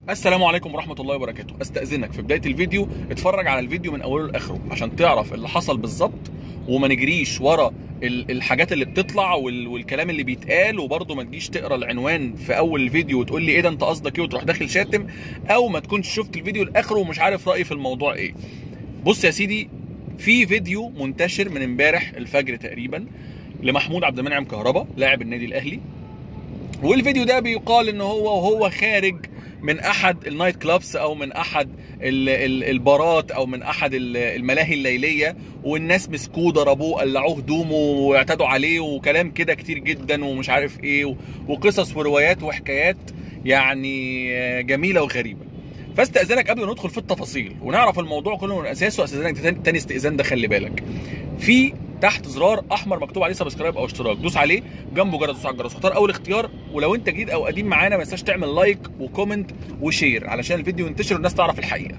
السلام عليكم ورحمة الله وبركاته استأذنك في بداية الفيديو اتفرج على الفيديو من أوله لآخره عشان تعرف اللي حصل بالظبط وما نجريش ورا ال- الحاجات اللي بتطلع وال- والكلام اللي بيتقال وبرضه ما تجيش تقرا العنوان في اول الفيديو وتقول لي ايه ده انت قصدك ايه وتروح داخل شاتم او ما تكونش شفت الفيديو لاخره ومش عارف رايي في الموضوع ايه بص يا سيدي في فيديو منتشر من امبارح الفجر تقريبا لمحمود عبد المنعم كهربا لاعب النادي الاهلي والفيديو ده بيقال ان هو وهو خارج من احد النايت كلابس او من احد ال- ال- البارات او من احد ال- الملاهي الليليه والناس مسكوه ضربوه قلعوه هدومه واعتدوا عليه وكلام كده كتير جدا ومش عارف ايه و- وقصص وروايات وحكايات يعني آه، جميله وغريبه فاستاذنك قبل ما ندخل في التفاصيل ونعرف الموضوع كله من اساسه استاذنك تاني- تاني استئذان ده خلي بالك في تحت زرار احمر مكتوب عليه سبسكرايب او اشتراك دوس عليه جنبه جرس دوس على الجرس واختار اول اختيار ولو انت جديد او قديم معانا ما تنساش تعمل لايك وكومنت وشير علشان الفيديو ينتشر والناس تعرف الحقيقه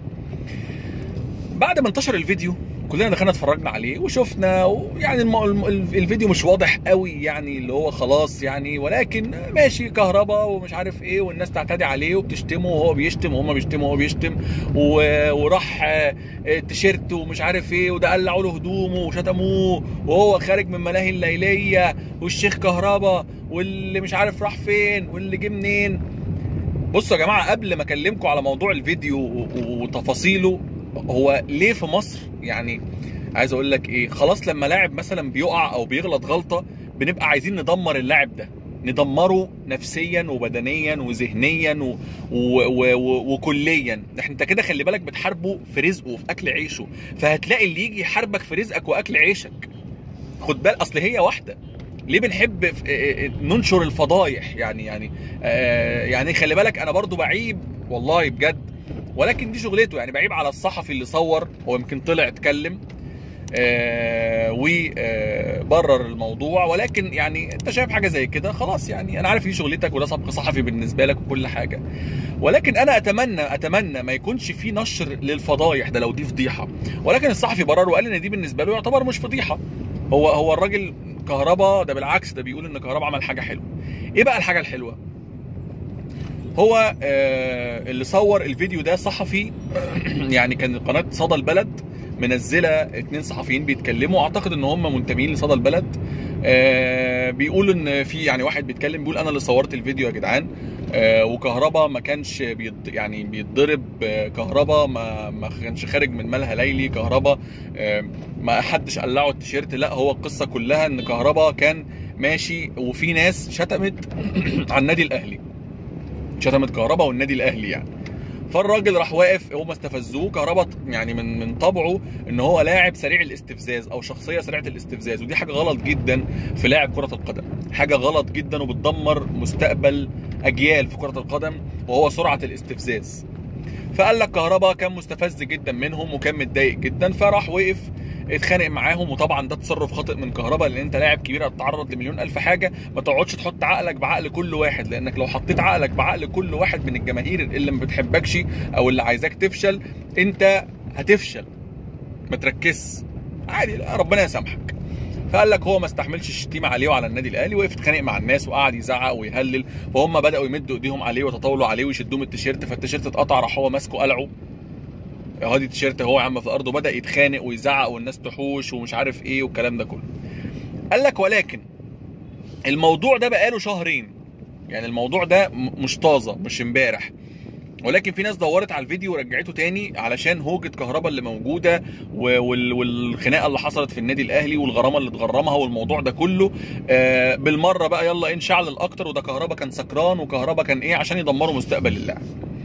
بعد ما انتشر الفيديو كلنا دخلنا اتفرجنا عليه وشفنا ويعني الم... الم... الفيديو مش واضح قوي يعني اللي هو خلاص يعني ولكن ماشي كهرباء ومش عارف ايه والناس تعتدي عليه وبتشتمه وهو بيشتم وهم بيشتموا وهو بيشتم و... وراح آه، آه، تيشيرت ومش عارف ايه وده قلعوا له هدومه وشتموه وهو خارج من ملاهي الليليه والشيخ كهرباء واللي مش عارف راح فين واللي جه منين بصوا يا جماعه قبل ما اكلمكم على موضوع الفيديو و- و- وتفاصيله هو ليه في مصر يعني عايز اقول لك ايه خلاص لما لاعب مثلا بيقع او بيغلط غلطه بنبقى عايزين ندمر اللاعب ده ندمره نفسيا وبدنيا وذهنيا و... و... و... و... وكليا احنا انت كده خلي بالك بتحاربه في رزقه وفي اكل عيشه فهتلاقي اللي يجي يحاربك في رزقك واكل عيشك خد بال اصل هي واحده ليه بنحب ف- آه، آه، ننشر الفضايح يعني يعني آه، يعني خلي بالك انا برضو بعيب والله بجد ولكن دي شغلته يعني بعيب على الصحفي اللي صور هو يمكن طلع اتكلم آه وبرر الموضوع ولكن يعني انت شايف حاجه زي كده خلاص يعني انا عارف دي شغلتك وده سبق صحفي بالنسبه لك وكل حاجه ولكن انا اتمنى اتمنى ما يكونش في نشر للفضايح ده لو دي فضيحه ولكن الصحفي برر وقال ان دي بالنسبه له يعتبر مش فضيحه هو هو الراجل كهربا ده بالعكس ده بيقول ان كهربا عمل حاجه حلوه ايه بقى الحاجه الحلوه هو آه اللي صور الفيديو ده صحفي يعني كان قناه صدى البلد منزله اتنين صحفيين بيتكلموا اعتقد ان هم منتمين لصدى البلد آه بيقولوا ان في يعني واحد بيتكلم بيقول انا اللي صورت الفيديو يا جدعان آه وكهربا ما كانش بيض يعني بيتضرب آه كهربا ما ما كانش خارج من مالها ليلي كهربا آه ما حدش قلعه التيشيرت لا هو القصه كلها ان كهربا كان ماشي وفي ناس شتمت على النادي الاهلي شتمت كهربا والنادي الاهلي يعني فالراجل راح واقف هم استفزوه كهربا يعني من من طبعه ان هو لاعب سريع الاستفزاز او شخصيه سريعه الاستفزاز ودي حاجه غلط جدا في لاعب كره القدم حاجه غلط جدا وبتدمر مستقبل اجيال في كره القدم وهو سرعه الاستفزاز فقال لك كهربا كان مستفز جدا منهم وكان متضايق جدا فراح وقف اتخانق معاهم وطبعا ده تصرف خاطئ من كهربا لان انت لاعب كبير هتتعرض لمليون الف حاجه ما تقعدش تحط عقلك بعقل كل واحد لانك لو حطيت عقلك بعقل كل واحد من الجماهير اللي ما بتحبكش او اللي عايزاك تفشل انت هتفشل ما تركزش عادي لا، ربنا يسامحك فقال لك هو ما استحملش الشتيمه عليه وعلى النادي الاهلي وقف اتخانق مع الناس وقعد يزعق ويهلل فهم بداوا يمدوا ايديهم عليه ويتطاولوا عليه ويشدوه من التيشيرت فالتيشيرت اتقطع راح هو ماسكه قلعه هادي التيشيرت هو يا عم في الارض وبدا يتخانق ويزعق والناس تحوش ومش عارف ايه والكلام ده كله قال لك ولكن الموضوع ده بقاله شهرين يعني الموضوع ده م- مش طازه مش امبارح ولكن في ناس دورت على الفيديو ورجعته تاني علشان هوجة كهربا اللي موجودة و- وال- والخناقة اللي حصلت في النادي الأهلي والغرامة اللي اتغرمها والموضوع ده كله آه، بالمرة بقى يلا إيه نشعل أكتر وده كهربا كان سكران وكهربا كان إيه عشان يدمروا مستقبل اللاعب.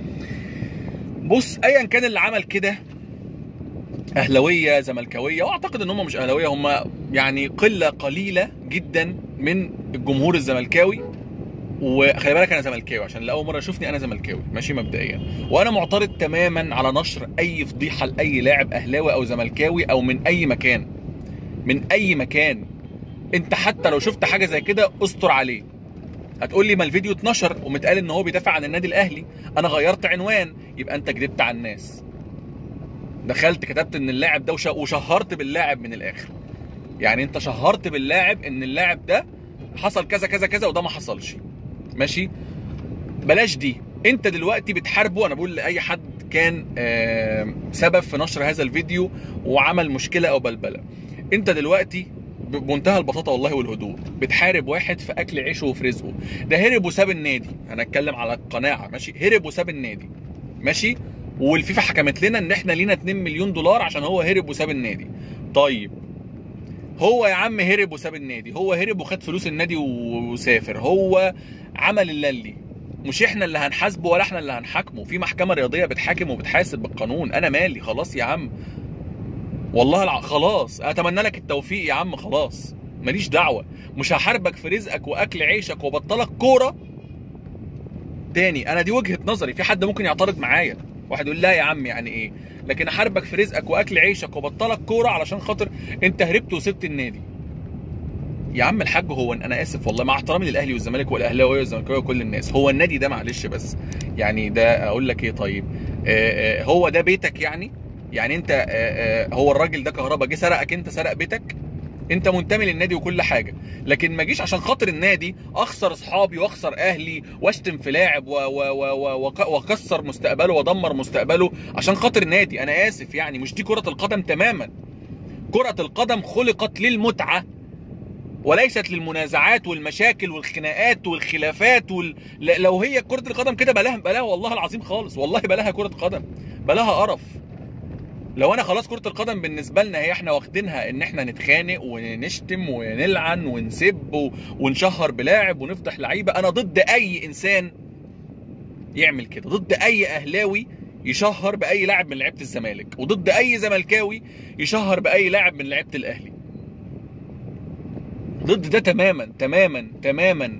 بص أيا كان اللي عمل كده اهلاويه زملكاويه واعتقد ان هم مش اهلاويه هم يعني قله قليله جدا من الجمهور الزملكاوي وخلي بالك انا زملكاوي عشان لاول مره اشوفني انا زملكاوي ماشي مبدئيا وانا معترض تماما على نشر اي فضيحه لاي لاعب اهلاوي او زملكاوي او من اي مكان من اي مكان انت حتى لو شفت حاجه زي كده استر عليه هتقول لي ما الفيديو اتنشر ومتقال ان هو بيدافع عن النادي الاهلي انا غيرت عنوان يبقى انت كدبت على الناس دخلت كتبت ان اللاعب ده وش- وشهرت باللاعب من الاخر يعني انت شهرت باللاعب ان اللاعب ده حصل كذا كذا كذا وده ما حصلش ماشي بلاش دي انت دلوقتي بتحاربه انا بقول لاي حد كان آه، سبب في نشر هذا الفيديو وعمل مشكله او بلبله انت دلوقتي بمنتهى البساطه والله والهدوء بتحارب واحد في اكل عيشه وفي رزقه ده هرب وساب النادي انا اتكلم على القناعه ماشي هرب وساب النادي ماشي والفيفا حكمت لنا ان احنا لينا 2 مليون دولار عشان هو هرب وساب النادي طيب هو يا عم هرب وساب النادي هو هرب وخد فلوس النادي وسافر هو عمل اللي مش احنا اللي هنحاسبه ولا احنا اللي هنحاكمه في محكمه رياضيه بتحاكم وبتحاسب بالقانون انا مالي خلاص يا عم والله الع... خلاص اتمنى لك التوفيق يا عم خلاص ماليش دعوه مش هحاربك في رزقك واكل عيشك وبطلك كوره تاني انا دي وجهه نظري في حد ممكن يعترض معايا واحد يقول لا يا عم يعني ايه لكن احاربك في رزقك واكل عيشك وبطلك كوره علشان خاطر انت هربت وسبت النادي يا عم الحاج هو انا اسف والله مع احترامي للاهلي والزمالك والاهلاويه والزملكاويه وكل الناس هو النادي ده معلش بس يعني ده اقول لك ايه طيب آه، آه، هو ده بيتك يعني يعني انت آه، آه، هو الراجل ده كهربا جه سرقك انت سرق بيتك انت منتمي للنادي وكل حاجه لكن ما جيش عشان خاطر النادي اخسر اصحابي واخسر اهلي واشتم في لاعب و- و- و- و- وك- واكسر مستقبله وادمر مستقبله عشان خاطر النادي انا اسف يعني مش دي كره القدم تماما كره القدم خلقت للمتعه وليست للمنازعات والمشاكل والخناقات والخلافات وال... ل- لو هي كرة القدم كده بلاها بلاها والله العظيم خالص والله بلاها كرة قدم بلاها قرف لو انا خلاص كرة القدم بالنسبة لنا هي احنا واخدينها ان احنا نتخانق ونشتم ونلعن ونسب و- ونشهر بلاعب ونفضح لعيبة انا ضد اي انسان يعمل كده ضد اي اهلاوي يشهر باي لاعب من لعيبه الزمالك وضد اي زملكاوي يشهر باي لاعب من لعيبه الاهلي ضد ده تماما تماما تماما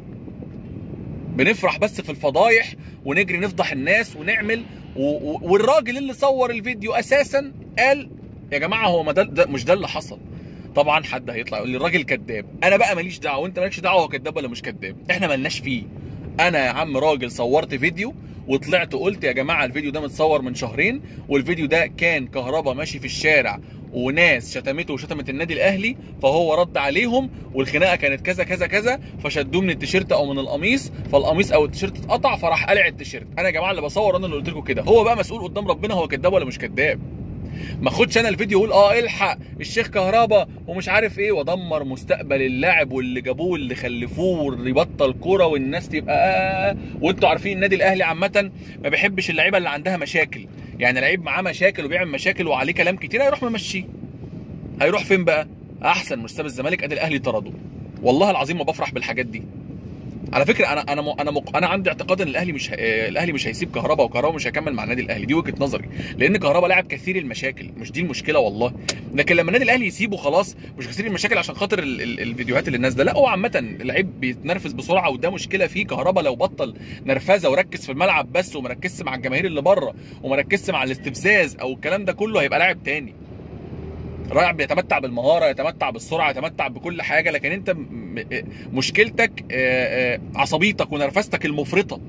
بنفرح بس في الفضايح ونجري نفضح الناس ونعمل و... و... والراجل اللي صور الفيديو اساسا قال يا جماعه هو ما ده, ده مش ده اللي حصل طبعا حد هيطلع يقول لي الراجل كذاب انا بقى ماليش دعوه وانت مالكش دعوه هو كذاب ولا مش كذاب احنا مالناش فيه انا يا عم راجل صورت فيديو وطلعت قلت يا جماعه الفيديو ده متصور من شهرين والفيديو ده كان كهربا ماشي في الشارع وناس شتمته وشتمت النادي الاهلي فهو رد عليهم والخناقه كانت كذا كذا كذا فشدوه من التيشيرت او من القميص فالقميص او التيشيرت اتقطع فراح قلع التيشيرت انا يا جماعه اللي بصور انا اللي قلت لكم كده هو بقى مسؤول قدام ربنا هو كذاب ولا مش كذاب ما اخدش انا الفيديو اقول اه الحق الشيخ كهربا ومش عارف ايه وادمر مستقبل اللاعب واللي جابوه واللي خلفوه واللي بطل كوره والناس تبقى آه وانتوا عارفين النادي الاهلي عامه ما بيحبش اللعيبه اللي عندها مشاكل يعني لعيب معاه مشاكل وبيعمل مشاكل وعليه كلام كتير هيروح ممشيه هيروح فين بقى احسن مستوى الزمالك ادي الاهلي طرده والله العظيم ما بفرح بالحاجات دي على فكره انا انا م... انا م... انا عندي اعتقاد ان الاهلي مش ه... الاهلي مش هيسيب كهربا وكهربا مش هيكمل مع النادي الاهلي دي وجهه نظري لان كهربا لاعب كثير المشاكل مش دي المشكله والله لكن لما النادي الاهلي يسيبه خلاص مش كثير المشاكل عشان خاطر ال... ال... الفيديوهات اللي الناس ده لا هو عامه اللعيب بيتنرفز بسرعه وده مشكله فيه كهربا لو بطل نرفزه وركز في الملعب بس ومركزش مع الجماهير اللي بره ومركزش مع الاستفزاز او الكلام ده كله هيبقى لاعب تاني رايح بيتمتع بالمهاره يتمتع بالسرعه يتمتع بكل حاجه لكن انت م- م- مشكلتك آه، آه، عصبيتك ونرفزتك المفرطه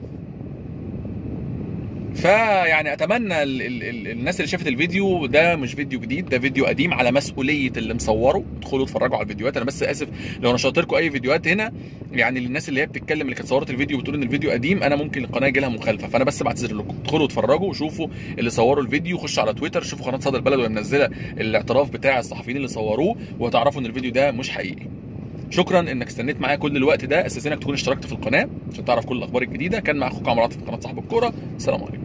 فيعني اتمنى ال ال ال الناس اللي شافت الفيديو ده مش فيديو جديد ده فيديو قديم على مسؤوليه اللي مصوره ادخلوا اتفرجوا على الفيديوهات انا بس اسف لو نشرت لكم اي فيديوهات هنا يعني للناس اللي هي بتتكلم اللي كانت صورت الفيديو بتقول ان الفيديو قديم انا ممكن القناه يجي لها مخالفه فانا بس بعتذر لكم ادخلوا اتفرجوا وشوفوا اللي صوروا الفيديو خشوا على تويتر شوفوا قناه صدى البلد وهي منزله الاعتراف بتاع الصحفيين اللي صوروه وهتعرفوا ان الفيديو ده مش حقيقي شكرا انك استنيت معايا كل الوقت ده اساسا انك تكون اشتركت في القناه عشان تعرف كل الاخبار الجديده كان مع اخوك عمرو عاطف في قناه صاحب الكوره السلام عليكم